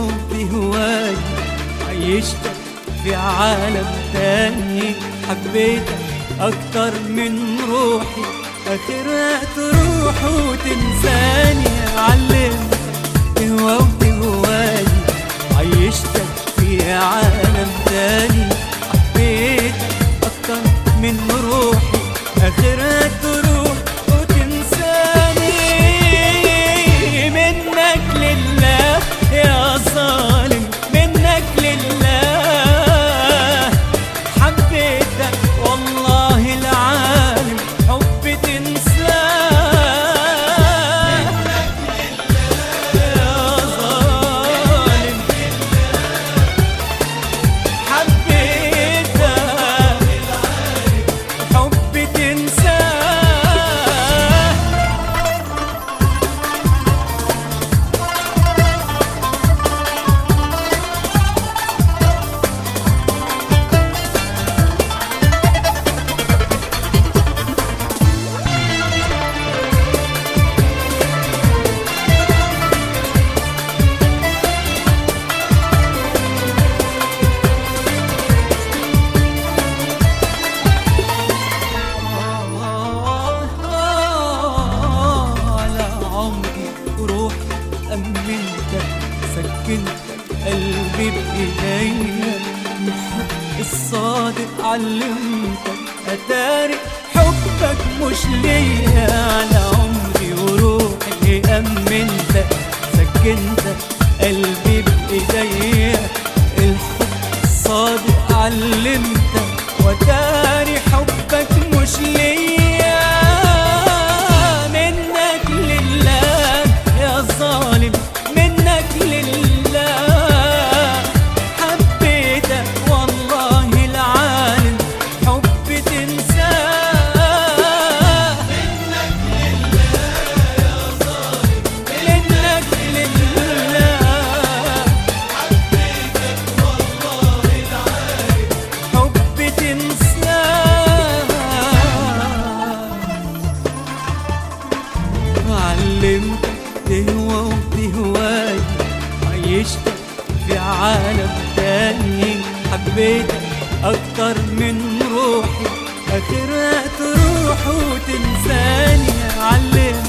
وبهواي عيشتك في عالم تاني حبيتك أكتر من روحي آخرها تروح وتنساني علمتك تهوى وتهواي عيشتك في عالم تاني حبيتك أكتر من روحي آخرها تروح وتنساني منك لله يا ظالم منك لله حبيتك والله العالم حب تنساه يا ظالم حبيتك حب تنساه على عمري وروحي أمنتك سكنتك قلبي بإيديا الحب الصادق علمتك أتاري حبك مش ليا على عمري وروحي أمنتك سكنتك قلبي بإيديا الحب الصادق علمتك وتاري حبك مش ليا منك لله يا ظالم منك لله حبيتك والله العالم حب تنساه منك لله حب تنساه علمتك تهوى وتهواي عيشتك في عالم تاني حبيتك أكتر من روحي آخرها تروح وتنساني علمتك